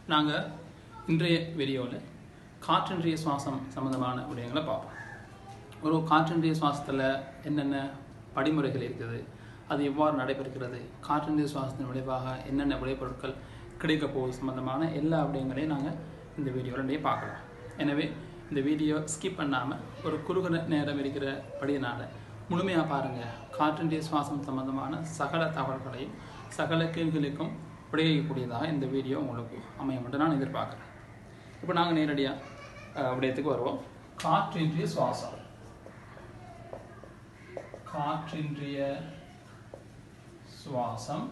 நாங்கள் இன்றைய வீடியோவில் காற்றின்றிய சுவாசம் சம்மந்தமான விடயங்களை பார்ப்போம் ஒரு காற்றின்றிய சுவாசத்தில் என்னென்ன படிமுறைகள் இருக்குது அது எவ்வாறு நடைபெறுகிறது காற்றின்றிய சுவாசத்தின் விளைவாக என்னென்ன விளைபொருட்கள் கிடைக்க போகுது சம்மந்தமான எல்லா விடயங்களையும் நாங்கள் இந்த வீடியோவில் பார்க்கலாம் எனவே இந்த வீடியோ ஸ்கிப் பண்ணாமல் ஒரு குறுகிற நேரம் இருக்கிற படியினால் முழுமையாக பாருங்கள் காற்றின்றிய சுவாசம் சம்பந்தமான சகல தகவல்களையும் சகல கேள்விகளுக்கும் விடையக்கூடியதாக இந்த வீடியோ உங்களுக்கு அமையும் என்று நான் எதிர்பார்க்குறேன் இப்போ நாங்கள் நேரடியாக விடயத்துக்கு வருவோம் காற்றின்றிய சுவாசம் காற்றின்றிய சுவாசம்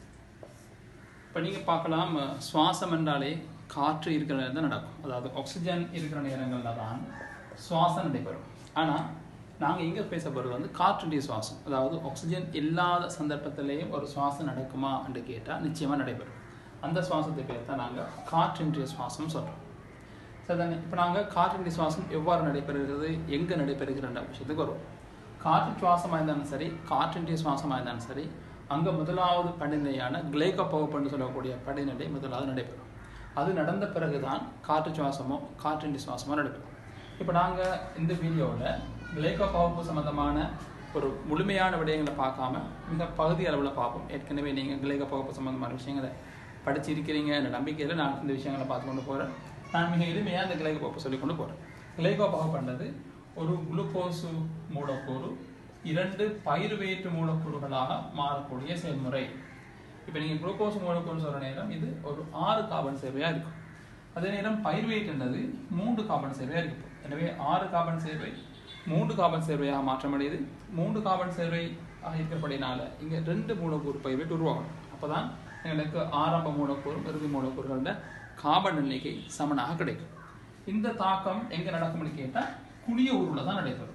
இப்போ நீங்கள் பார்க்கலாம் சுவாசம் என்றாலே காற்று இருக்கிற நேரம் தான் நடக்கும் அதாவது ஆக்சிஜன் இருக்கிற நேரங்களில் தான் சுவாசம் நடைபெறும் ஆனால் நாங்கள் இங்கே பேச போகிறது வந்து காற்றின்றிய சுவாசம் அதாவது ஆக்சிஜன் இல்லாத சந்தர்ப்பத்திலேயும் ஒரு சுவாசம் நடக்குமா என்று கேட்டால் நிச்சயமாக நடைபெறும் அந்த சுவாசத்தை பேர் தான் நாங்கள் காற்றின்றிய சுவாசம் சொல்கிறோம் சரிதானே இப்போ நாங்கள் காற்றின்றிய சுவாசம் எவ்வாறு நடைபெறுகிறது எங்கே நடைபெறுகிறன்ற விஷயத்துக்கு வருவோம் காற்று சுவாசமாக இருந்தாலும் சரி காற்றின்றிய சுவாசமாக இருந்தாலும் சரி அங்கே முதலாவது படிநிலையான கிளைகோ பகுப்புன்னு சொல்லக்கூடிய படிநிலை முதலாவது நடைபெறும் அது நடந்த பிறகுதான் காற்று சுவாசமோ காற்றின்றி சுவாசமோ நடைபெறும் இப்போ நாங்கள் இந்த வீடியோவில் கிளைகோ பகுப்பு சம்மந்தமான ஒரு முழுமையான விடயங்களை பார்க்காம மிக பகுதி அளவில் பார்ப்போம் ஏற்கனவே நீங்கள் கிளைகோ பகுப்பு சம்மந்தமான விஷயங்களை படிச்சு இருக்கிறீங்க என்ற நம்பிக்கையில் நான் இந்த விஷயங்களை பார்த்து கொண்டு போகிறேன் நான் மிக எளிமையாக இந்த கிளைகோ பகுப்பு சொல்லி கொண்டு போகிறேன் கிளைகோ பகுப்புன்றது ஒரு குளுக்கோசு மூலக்கூறு இரண்டு பயிர்வேற்று மூலக்கூறுகளாக மாறக்கூடிய செயல்முறை இப்போ நீங்கள் குளுக்கோஸ் மூலக்கூறு சொல்கிற நேரம் இது ஒரு ஆறு கார்பன் சேர்வையாக இருக்கும் அதே நேரம் பயிர்வேட் என்றது மூன்று கார்பன் சேர்வையாக இருக்கும் எனவே ஆறு கார்பன் சேர்வை மூன்று கார்பன் சேர்வையாக மாற்றமடையுது மூன்று கார்பன் சேர்வை இருக்கிறபடினால இங்கே ரெண்டு மூலக்கூறு பயிர்வேட் உருவாகணும் அப்போ தான் எங்களுக்கு ஆரம்ப மூலக்கூறும் இறுதி மூலக்கூறுகளோட கார்பன் எண்ணிக்கை சமனாக கிடைக்கும் இந்த தாக்கம் எங்கே நடக்கும்னு கேட்டால் குளிய உருவில் தான் நடைபெறும்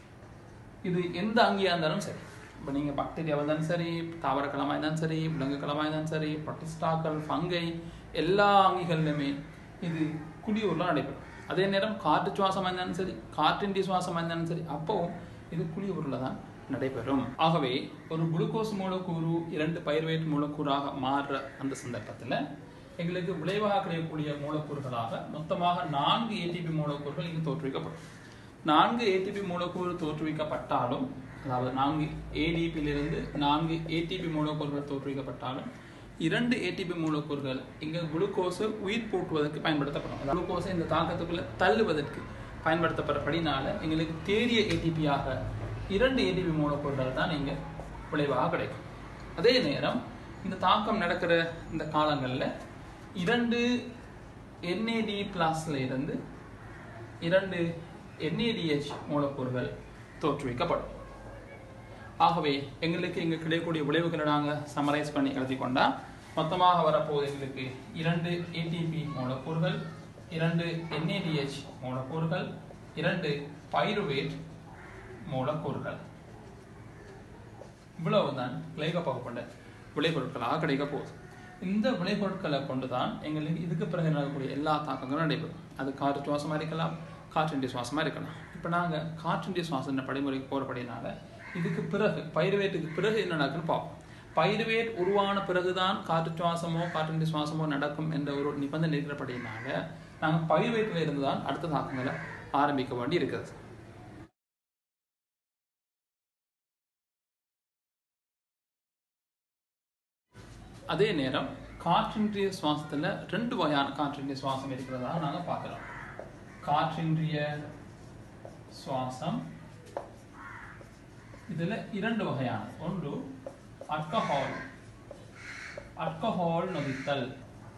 இது எந்த அங்கேயா இருந்தாலும் சரி இப்போ நீங்கள் பாக்டீரியா இருந்தாலும் சரி தாவரக்கிழமாக இருந்தாலும் சரி விலங்கு கிழமாக இருந்தாலும் சரி பட்டிஸ்டாக்கள் ஃபங்கை எல்லா அங்கிகள்லையுமே இது குடியூரில் நடைபெறும் அதே நேரம் காற்று சுவாசமாக இருந்தாலும் சரி காற்றின்றி சுவாசமாக இருந்தாலும் சரி அப்போவும் இது குளியூரில் தான் நடைபெறும் ஆகவே ஒரு குளுக்கோஸ் மூலக்கூறு இரண்டு பயிர்வேட் மூலக்கூறாக மாறுற அந்த சந்தர்ப்பத்தில் எங்களுக்கு விளைவாக கிடைக்கக்கூடிய மூலக்கூறுகளாக மொத்தமாக நான்கு ஏடிபி மூலக்கூறுகள் இங்கு தோற்றுவிக்கப்படும் நான்கு ஏடிபி மூலக்கூறு தோற்றுவிக்கப்பட்டாலும் அதாவது நான்கு ஏடிபியிலிருந்து நான்கு ஏடிபி மூலக்கூறுகள் தோற்றுவிக்கப்பட்டாலும் இரண்டு ஏடிபி மூலக்கூறுகள் இங்கே குளுக்கோஸை உயிர் போட்டுவதற்கு பயன்படுத்தப்படும் குளுக்கோஸை இந்த தாக்கத்துக்குள்ள தள்ளுவதற்கு பயன்படுத்தப்படுறபடினால எங்களுக்கு தேறிய ஏடிபியாக இரண்டு ஏடிபி மூலக்கூறுகள் தான் இங்கே விளைவாக கிடைக்கும் அதே நேரம் இந்த தாக்கம் நடக்கிற இந்த காலங்களில் இரண்டு என்ஏடி பிளாஸ்ல இருந்து இரண்டு என்ஏடிஹெச் மூலக்கூறுகள் தோற்றுவிக்கப்படும் ஆகவே எங்களுக்கு இங்கே கிடைக்கக்கூடிய விளைவுகளை நாங்கள் சமரைஸ் பண்ணி எழுதி கொண்டா மொத்தமாக வரப்போகுது எங்களுக்கு இரண்டு ஏடிபி மூலக்கூறுகள் இரண்டு என்ஏடிஹெச் மூலக்கூறுகள் இரண்டு பைருவேட் மூலக்கூறுகள் இவ்வளவுதான் கிளைக பகுப்பண்ட விளைபொருட்களாக கிடைக்க போகுது இந்த விளைபொருட்களை கொண்டு தான் எங்களுக்கு இதுக்கு பிறகு நடக்கக்கூடிய எல்லா தாக்கங்களும் நடைபெறும் அது காற்று சுவாசமாக இருக்கலாம் காற்றின்றி சுவாசமாக இருக்கலாம் இப்போ நாங்கள் காற்றின்றி சுவாசம் படிமுறைக்கு போகிறபடினால இதுக்கு பிறகு பயிர்வேட்டுக்கு பிறகு என்ன நடக்குன்னு பார்ப்போம் பயிர்வேட் உருவான பிறகுதான் காற்று சுவாசமோ காற்றின்றி சுவாசமோ நடக்கும் என்ற ஒரு நிபந்தனை இருக்கிறபடினால நாங்கள் பயிர்வேட்டில் இருந்து தான் அடுத்த தாக்கங்களை ஆரம்பிக்க வேண்டி இருக்கிறது அதே நேரம் காற்றின்றிய சுவாசத்தில் ரெண்டு வகையான காற்றின்றிய சுவாசம் இருக்கிறதாக நாங்கள் பார்க்கலாம் காற்றின்றிய சுவாசம் இதில் இரண்டு வகையான ஒன்று அல்கஹால் அல்கஹால் நொதித்தல்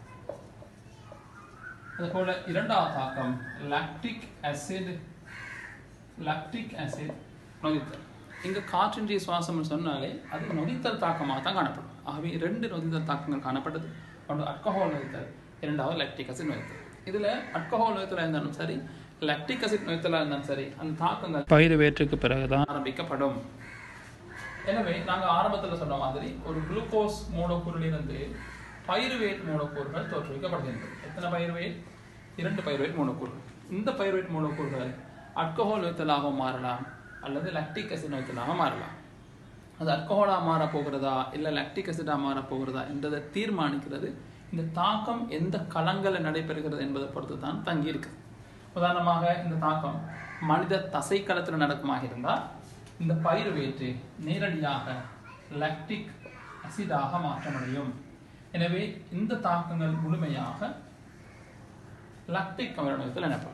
அதுபோல இரண்டாவது தாக்கம் லாக்டிக் ஆசிட் லாக்டிக் ஆசிட் நொதித்தல் இங்கே காற்றின்றிய சுவாசம்னு சொன்னாலே அது நொதித்தல் தாக்கமாக தான் காணப்படும் ஆகவே ரெண்டு நொதித்தல் தாக்கங்கள் காணப்பட்டது ஒன்று அல்கஹால் நொதித்தல் இரண்டாவது லாக்டிக் ஆசிட் நொதித்தல் இதில் அல்கஹால் நொதித்தலாக இருந்தாலும் சரி லாக்டிக் ஆசிட் நொதித்தலாக இருந்தாலும் சரி அந்த தாக்கங்கள் பயிர் வேற்றுக்கு பிறகுதான் ஆரம்பிக்கப்படும் எனவே நாங்கள் ஆரம்பத்தில் சொன்ன மாதிரி ஒரு குளுக்கோஸ் மூலக்கூறிலிருந்து பயிர்வேட் மூலக்கூறுகள் தோற்றுவிக்கப்படுகின்றது எத்தனை பயிர்வேட் இரண்டு பயிர்வேட் மூலக்கூறுகள் இந்த பயிர்வேட் மூலக்கூறுகள் அல்கஹால் நோய்த்தலாக மாறலாம் அல்லது லாக்டிக் அசிட் நோய்த்தலாக மாறலாம் அது அல்கஹாலாக மாற போகிறதா இல்லை லாக்டிக் அசிடாக மாற போகிறதா என்றதை தீர்மானிக்கிறது இந்த தாக்கம் எந்த களங்களில் நடைபெறுகிறது என்பதை பொறுத்து தான் தங்கி இருக்கு உதாரணமாக இந்த தாக்கம் மனித தசைக்களத்தில் நடக்குமாக இருந்தால் இந்த பயிர்வேற்று நேரடியாக லாக்டிக் அசிடாக மாற்றமடையும் எனவே இந்த தாக்கங்கள் முழுமையாக லாக்டிக் அமிலத்தில் எனப்படும்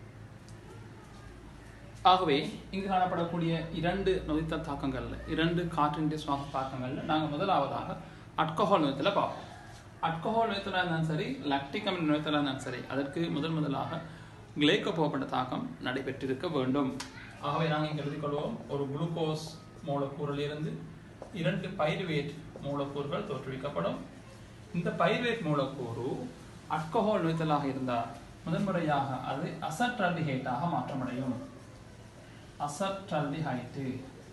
ஆகவே இங்கு காணப்படக்கூடிய இரண்டு நொதித்த தாக்கங்கள்ல இரண்டு காற்றின் சுவாச தாக்கங்கள்ல நாங்கள் முதலாவதாக அல்கஹால் நோயத்தில் பார்ப்போம் அல்கஹால் நோயத்தில் இருந்தாலும் சரி லாக்டிக் அமில நோயத்தில் இருந்தாலும் சரி அதற்கு முதல் முதலாக கிளைக்கோபோப்பட்ட தாக்கம் நடைபெற்றிருக்க வேண்டும் ஆகவே நாங்கள் இங்கே எழுதிக் கொள்வோம் ஒரு குளுக்கோஸ் மூலக்கூறிலிருந்து இரண்டு பைருவேட் மூலக்கூறுகள் தோற்றுவிக்கப்படும் இந்த பைருவேட் மூலக்கூறு அல்கஹால் நோய்த்தலாக இருந்தால் முதன்முறையாக அது அசட்ரல்டிஹைட்டாக மாற்றமடையும் அசட்ரல்டிஹைட்டு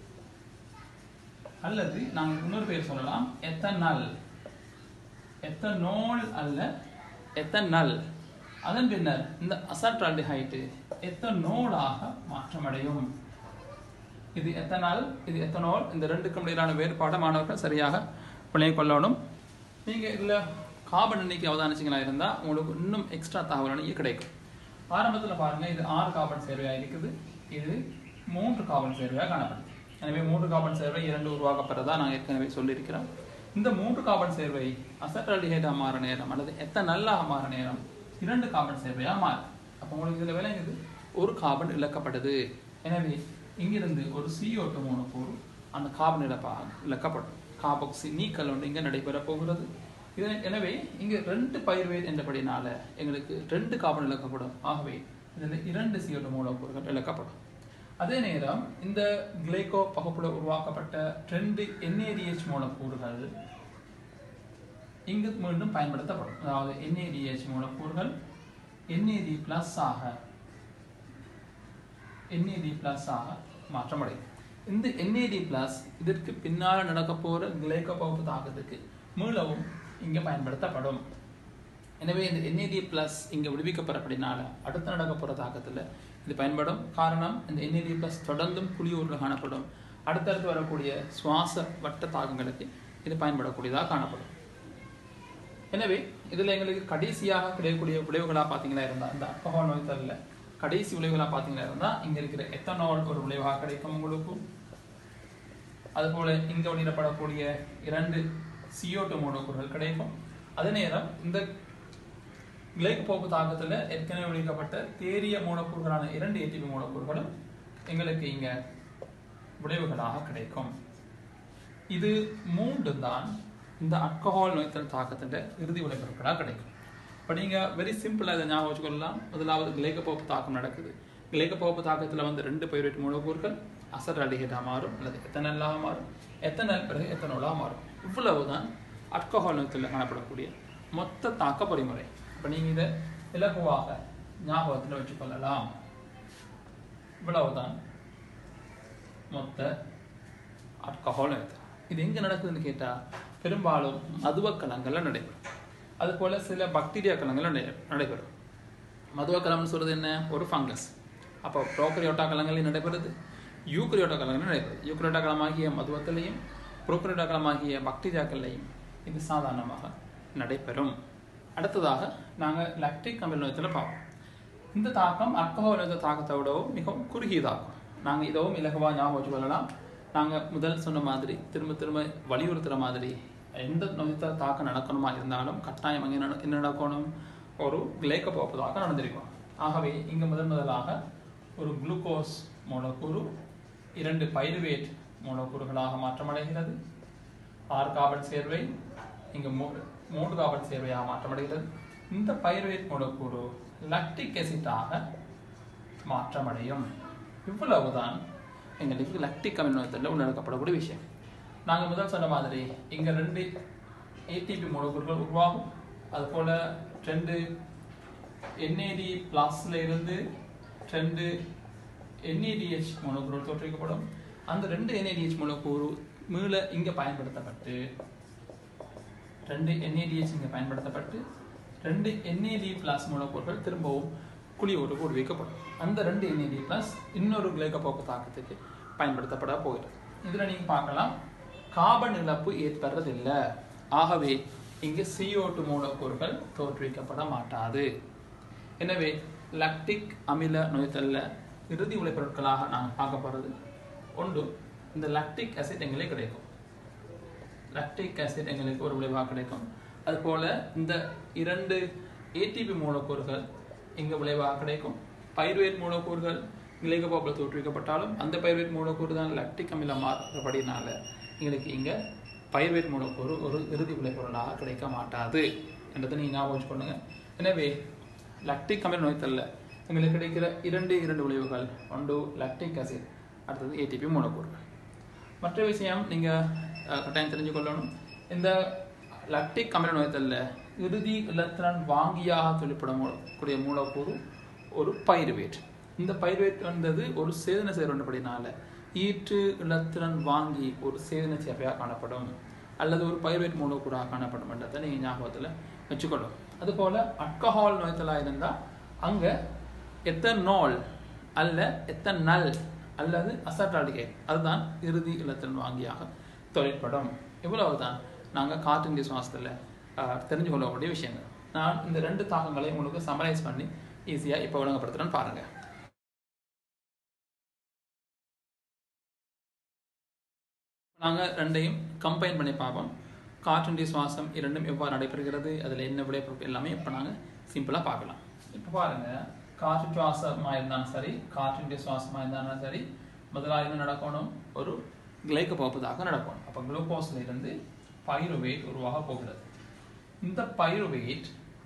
அல்லது நாங்கள் இன்னொரு பேர் சொல்லலாம் எத்தனால் எத்தனோல் அல்ல எத்தனல் அதன் பின்னர் இந்த அசட்ரல்டிஹைட்டு எத்தனோலாக மாற்றமடையும் இது எத்தனால் இது எத்தனால் இந்த ரெண்டுக்கும் இடையிலான வேறுபாடு மாணவர்கள் சரியாக விளங்கிக் கொள்ளணும் நீங்க இதுல கார்பன் எண்ணிக்கை அவதானிச்சிங்களா இருந்தா உங்களுக்கு இன்னும் எக்ஸ்ட்ரா தகவல் எண்ணிக்கை கிடைக்கும் ஆரம்பத்துல பாருங்க இது ஆறு கார்பன் சேர்வையா இருக்குது இது மூன்று கார்பன் சேர்வையா காணப்படுது எனவே மூன்று கார்பன் சேர்வை இரண்டு உருவாக்கப்படுறதா நான் ஏற்கனவே சொல்லியிருக்கிறோம் இந்த மூன்று கார்பன் சேர்வை அசட்ரல்டிஹைடா மாற நேரம் அல்லது எத்தனல்லாக மாற நேரம் இரண்டு கார்பன் சேர்வையா மாறும் அப்போ உங்களுக்கு இதுல விளங்குது ஒரு கார்பன் இழக்கப்படுது எனவே இங்கிருந்து ஒரு CO2 மூலக்கூறு அந்த கார்பன் இழப்பாக இழக்கப்படும் கார்பாக்சி நீக்கல் ஒன்று இங்கே நடைபெற போகிறது இது எனவே இங்கு ரெண்டு பயிர்வேட் என்றபடினால எங்களுக்கு ரெண்டு கார்பன் இழக்கப்படும் ஆகவே இதில் இரண்டு CO2 மூலக்கூறுகள் இழக்கப்படும் அதே நேரம் இந்த கிளைகோ பகுப்புல உருவாக்கப்பட்ட ரெண்டு NADH மூலக்கூறுகள் இங்கு மீண்டும் பயன்படுத்தப்படும் அதாவது NADH மூலக்கூறுகள் NAD பிளஸ் ஆக NAD பிளஸ் ஆக மாற்றமடையும் இந்த NAD பிளஸ் இதற்கு பின்னால் நடக்க போற கிளைகோபகுப்பு தாக்கத்துக்கு மீளவும் இங்க பயன்படுத்தப்படும் எனவே இந்த NAD பிளஸ் இங்க விடுவிக்கப்படப்படினால அடுத்து நடக்க போற தாக்கத்துல இது பயன்படும் காரணம் இந்த NAD பிளஸ் தொடர்ந்தும் குளியூரில் காணப்படும் அடுத்தடுத்து வரக்கூடிய சுவாச வட்ட தாக்கங்களுக்கு இது பயன்படக்கூடியதாக காணப்படும் எனவே இதுல எங்களுக்கு கடைசியாக கிடைக்கக்கூடிய விளைவுகளா பாத்தீங்களா இருந்தா இந்த அல்கஹால் நோய்த்தல்ல கடைசி விளைவுகளா பாத்தீங்களா இருந்தா இங்க இருக்கிற எத்தனால் ஒரு விளைவாக கிடைக்கும் உங்களுக்கு அதுபோல இங்க வெளியிடப்படக்கூடிய இரண்டு CO2 மூலக்கூறுகள் கிடைக்கும் அதே நேரம் இந்த கிளைகோபோப்பு தாக்கத்துல ஏற்கனவே வெளியிடப்பட்ட தேரிய மூலக்கூறுகளான இரண்டு ஏடிபி மூலக்கூறுகளும் எங்களுக்கு இங்க விளைவுகளாக கிடைக்கும் இது மூன்று தான் இந்த அல்கஹால் நோய்த்தல் தாக்கத்தின் இறுதி விளைவுகளாக கிடைக்கும் இப்போ நீங்கள் வெரி சிம்பிளாக இதை ஞாபகம் வச்சுக்கொள்ளலாம் முதலாவது கிளைகோபோப்பு தாக்கம் நடக்குது கிளைகோபோப்பு தாக்கத்தில் வந்து ரெண்டு பைரேட் மூலக்கூறுகள் அசர் அலிகேட்டாக மாறும் அல்லது எத்தனல்லாக மாறும் எத்தனல் பிறகு எத்தனோலாக மாறும் இவ்வளவுதான் அல்கஹால் நோய்த்தலில் காணப்படக்கூடிய மொத்த தாக்க பொறிமுறை இப்போ நீங்கள் இதை இலகுவாக ஞாபகத்தில் வச்சுக்கொள்ளலாம் இவ்வளவுதான் மொத்த அல்கஹால் நோய்த்தல் இது எங்கே நடக்குதுன்னு கேட்டால் பெரும்பாலும் மதுவ கலங்கள்ல நடைபெறும் அது போல சில பாக்டீரியா கலங்கள்ல நடை- நடைபெறும் மதுவ கலம்னு சொல்றது என்ன ஒரு ஃபங்கஸ் அப்போ ப்ரோக்கரியோட்டா கலங்களில் நடைபெறுது யூக்ரியோட்டா கலங்கள் நடைபெறுது யூக்ரியோட்டா கலமாகிய மதுவத்திலையும் ப்ரோக்கரியோட்டா கலமாகிய பாக்டீரியாக்கள்லையும் இது சாதாரணமாக நடைபெறும் அடுத்ததாக நாங்கள் லாக்டிக் அமில நோயத்தில் பார்ப்போம் இந்த தாக்கம் அல்கஹால் நோய்த்த தாக்கத்தை விடவும் மிகவும் குறுகிய தாக்கம் நாங்கள் இதவும் இலகுவாக ஞாபகம் வச்சு கொள்ளலாம் நாங்கள் முதல் சொன்ன மாதிரி திரும்ப திரும்ப வலியுறுத்துகிற மாதிரி எந்த நோய்த்த தாக்கம் நடக்கணுமா இருந்தாலும் கட்டாயம் அங்கே நட- என்ன நடக்கணும் ஒரு கிளைக்கோபோப்பு தாக்கம் நடந்திருக்கும் ஆகவே இங்கே முதன் முதலாக ஒரு குளுக்கோஸ் மூலக்கூறு இரண்டு பைருவேட் மூலக்கூறுகளாக மாற்றமடைகிறது ஆறு கார்பன் சேர்வை இங்கு மூ- மூன்று கார்பன் சேர்வையாக மாற்றமடைகிறது இந்த பைருவேட் மூலக்கூறு லாக்டிக் ஆசிட்டாக மாற்றமடையும் இவ்வளவுதான் எங்களுக்கு லாக்டிக் அமினோத்தில் உள்ளடக்கப்படக்கூடிய விஷயம் நாங்கள் முதல் சொன்ன மாதிரி இங்க ரெண்டு ஏடிபி மூலக்கூறுகள் உருவாகும் அதுபோல ரெண்டு NAD பிளஸ்ல இருந்து ரெண்டு NADH மூலக்கூறுகள் தோற்றுவிக்கப்படும் அந்த ரெண்டு NADH மூலக்கூறு மீள இங்க பயன்படுத்தப்பட்டு ரெண்டு NADH இங்க பயன்படுத்தப்பட்டு ரெண்டு NAD பிளஸ் மூலக்கூறுகள் திரும்பவும் குழியோடு கூடி வைக்கப்படும் அந்த ரெண்டு NAD பிளஸ் இன்னொரு கிளைகோபோக்கு தாக்கத்துக்கு பயன்படுத்தப்பட போகிறது இதுல நீங்க பார்க்கலாம் கார்பன் இழப்பு ஏற்படுறதில்லை ஆகவே இங்கே CO2 மூலக்கூறுகள் தோற்றுவிக்கப்பட மாட்டாது எனவே லாக்டிக் அமில நோய்த்தல்ல இறுதி விளைபொருட்களாக நாங்கள் பார்க்க போகிறது ஒன்று இந்த லாக்டிக் ஆசிட் எங்களுக்கு கிடைக்கும் லாக்டிக் ஆசிட் எங்களுக்கு ஒரு விளைவாக கிடைக்கும் அதுபோல இந்த இரண்டு ஏடிபி மூலக்கூறுகள் இங்கே விளைவாக கிடைக்கும் பைருவேட் மூலக்கூறுகள் கிளைகோபாப்பில் தோற்றுவிக்கப்பட்டாலும் அந்த பைருவேட் மூலக்கூறு தான் லாக்டிக் அமிலம் மாறுபடினால எங்களுக்கு இங்கே பைருவேட் மூலக்கூறு ஒரு இறுதி விளைபொருளாக கிடைக்க மாட்டாது என்றதை நீங்கள் ஞாபகம் வச்சுக்கொள்ளுங்க எனவே லாக்டிக் அமில நோய்த்தல்ல எங்களுக்கு கிடைக்கிற இரண்டு இரண்டு விளைவுகள் ஒன்று லாக்டிக் ஆசிட் அடுத்தது ஏடிபி மூலக்கூறுகள் மற்ற விஷயம் நீங்கள் கட்டாயம் தெரிஞ்சு கொள்ளணும் இந்த லாக்டிக் அமில நோய்த்தல்ல இறுதி இலத்திரன் வாங்கியாக தொழிற்படக்கூடிய மூலக்கூறு ஒரு பைருவேட் இந்த பைருவேட் வந்தது ஒரு சேதன சேர்வண்டபடினால ஈற்று இலத்திரன் வாங்கி ஒரு சேதன சேர்வையாக காணப்படும் அல்லது ஒரு பைருவேட் மூலக்கூறாக காணப்படும் என்றதை நீங்கள் ஞாபகத்தில் வச்சுக்கொள்ளும் அதுபோல் அல்கஹால் நோய்த்தலாக இருந்தால் அங்கே எத்தனால் அல்ல எத்தனல் அல்லது அசட்டாலிகேட் அதுதான் இறுதி இலத்திரன் வாங்கியாக தொழிற்படும் இவ்வளவுதான் நாங்கள் காற்றின் சுவாசத்தில் தெரிஞ்சு கொள்ளக்கூடிய விஷயங்கள் நான் இந்த ரெண்டு தாக்கங்களை உங்களுக்கு சமரைஸ் பண்ணி ஈஸியாக இப்போ ஒழுங்குபடுத்துகிறேன்னு பாருங்கள் நாங்கள் ரெண்டையும் கம்பைன் பண்ணி பார்ப்போம் காற்றின் சுவாசம் இரண்டும் எவ்வாறு நடைபெறுகிறது அதில் என்ன விளைபொருட்கள் எல்லாமே இப்போ நாங்கள் சிம்பிளாக பார்க்கலாம் இப்போ பாருங்கள் காற்று சுவாசமாக இருந்தாலும் சரி காற்றின் சுவாசமாக இருந்தாலும் சரி முதலாக என்ன நடக்கணும் ஒரு கிளைக்கோபோப்பதாக நடக்கணும் அப்போ குளுக்கோஸ்ல இருந்து பைருவேட் உருவாக போகிறது இந்த பைருவேட்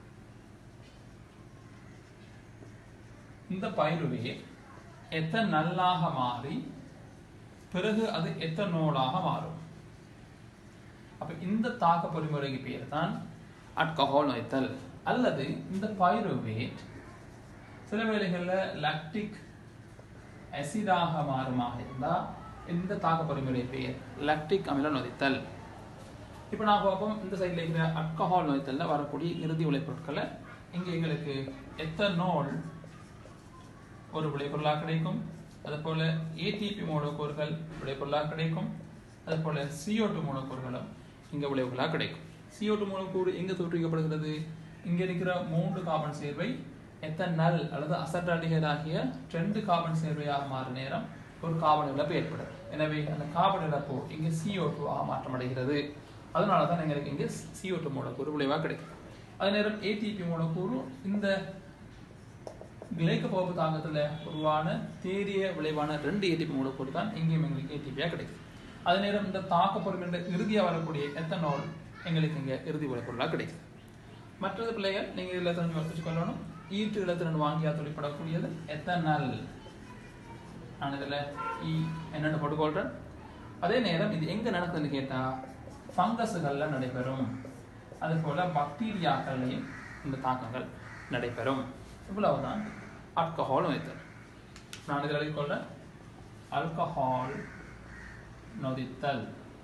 இந்த பைருவேட் எத்தனல்லாக மாறி பிறகு அது எத்தனோலாக மாறும் அப்ப இந்த தாக்க பொறிமுறைக்கு பேர் தான் அட்கஹால் நோய்த்தல் அல்லது இந்த பைருவேட் சில வேளைகளில் லாக்டிக் அசிடாக மாறுமாக இருந்தால் இந்த தாக்க பொறிமுறை பேர் லாக்டிக் அமில நொதித்தல் இப்போ நான் பார்ப்போம் இந்த சைடில் இருக்கிற அல்கஹால் நோய்த்தல்ல வரக்கூடிய இறுதி விளைபொருட்களை இங்கே எங்களுக்கு எத்தனோல் ஒரு விளைபொருளாக கிடைக்கும் அதுபோல் ஏடிபி மூலக்கூறுகள் விளைபொருளாக கிடைக்கும் அதுபோல் CO2 மூலக்கூறுகளும் இங்கே விளைவுகளாக கிடைக்கும் CO2 மூலக்கூறு எங்கே தோற்றுவிக்கப்படுகிறது இங்கே இருக்கிற மூன்று கார்பன் சேர்வை எத்தனல் அல்லது அசட்டாலிகர் ஆகிய ரெண்டு கார்பன் சேர்வையாக மாறும் நேரம் ஒரு கார்பன் இழப்பு ஏற்படும் எனவே அந்த கார்பன் இழப்பு இங்கே CO2 ஆக மாற்றமடைகிறது அதனால தான் எங்களுக்கு இங்கே CO2 மூலக்கூறு விளைவாக கிடைக்கும் அதே நேரம் ஏடிபி மூலக்கூறு இந்த கிளைக்கோபோப்பு தாக்கத்தில் உருவான தேரிய விளைவான ரெண்டு ஏடிபி மூலக்கூறு தான் இங்கேயும் எங்களுக்கு ஏடிபியாக கிடைக்கும் அதே நேரம் இந்த தாக்க பொருள் இறுதியாக வரக்கூடிய எத்தனால் எங்களுக்கு இங்கே இறுதி விளைபொருளாக கிடைக்கும் மற்றது பிள்ளைகள் நீங்கள் இதில் தெரிஞ்சு வச்சுக்கொள்ளணும் ஈட்டு இலத்திரன் வாங்கியா தொழிற்படக்கூடியது எத்தனால் நான் இதில் இ என்னென்னு போட்டுக்கொள்கிறேன் அதே நேரம் இது எங்கே நடக்குதுன்னு கேட்டால் ஃபங்கஸுகளில் நடைபெறும் அதுபோல் பாக்டீரியாக்கள்லையும் இந்த தாக்கங்கள் நடைபெறும் இவ்வளவுதான் ஆல்கஹால் நொதித்தல் நான் இதில் எழுதிக்கொள்கிறேன் ஆல்கஹால் நொதித்தல்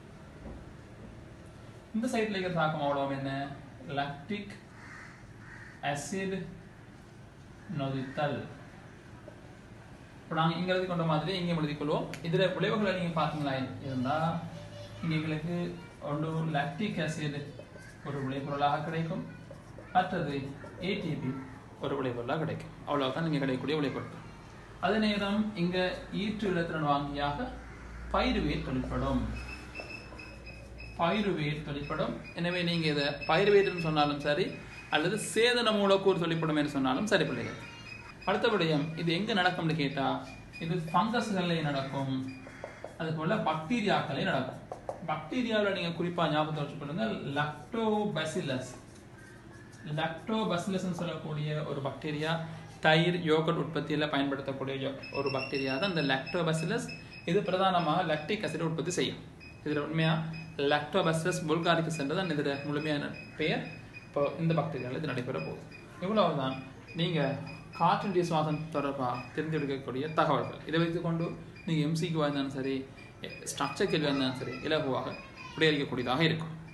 இந்த சைடில் இருக்கிற தாக்கம் அவ்வளோ என்ன லாக்டிக் ஆசிட் நொதித்தல் இப்போ நாங்கள் இங்கே எழுதி கொண்ட மாதிரி இங்கே எழுதிக்கொள்வோம் இதில் விளைவுகளை நீங்கள் பார்த்தீங்களா இருந்தால் இங்கே எங்களுக்கு ஒன்று லாக்டிக் ஆசிட் ஒரு விளைபொருளாக கிடைக்கும் மற்றது ஏடிபி ஒரு விளைபொருளாக கிடைக்கும் அவ்வளவுதான் நீங்கள் கிடைக்கக்கூடிய விளைபொருட்கள் அதே நேரம் இங்கே ஈற்று இலத்திரன் வாங்கியாக பயிர்வேட் தொழிற்படும் பயிர்வேட் தொழிற்படும் எனவே நீங்கள் இதை பயிர்வேட்னு சொன்னாலும் சரி அல்லது சேதன மூலக்கூறு தொழிற்படும் என்று சொன்னாலும் சரி பிள்ளைகள் அடுத்த விடயம் இது எங்கே நடக்கும்னு கேட்டால் இது ஃபங்கஸ்களில் நடக்கும் அதுபோல் பாக்டீரியாக்களே நடக்கும் பாக்டீரியாவில் நீங்கள் குறிப்பாக ஞாபகத்தை வச்சுக்கொள்ளுங்க லக்டோபசிலஸ் லக்டோபசிலஸ்ன்னு சொல்லக்கூடிய ஒரு பாக்டீரியா தயிர் யோகட் உற்பத்தியில் பயன்படுத்தக்கூடிய ஒரு பாக்டீரியா தான் இந்த லாக்டோபசிலஸ் இது பிரதானமாக லாக்டிக் அசிட் உற்பத்தி செய்யும் இதில் உண்மையாக லாக்டோபசிலஸ் புல்காரிக்கஸ் என்றதான் இதோட முழுமையான பெயர் இப்போ இந்த பாக்டீரியாவில் இது நடைபெற போகுது இவ்வளவுதான் நீங்கள் காற்றினுடைய சுவாசம் தொடர்பாக தெரிந்தெடுக்கக்கூடிய தகவல்கள் இதை வைத்துக்கொண்டு நீங்கள் எம்சிக்கு இருந்தாலும் சரி ஸ்ட்ரக்சர் கேள்வியாக இருந்தாலும் சரி இலகுவாக விடையளிக்கக்கூடியதாக இருக்கும்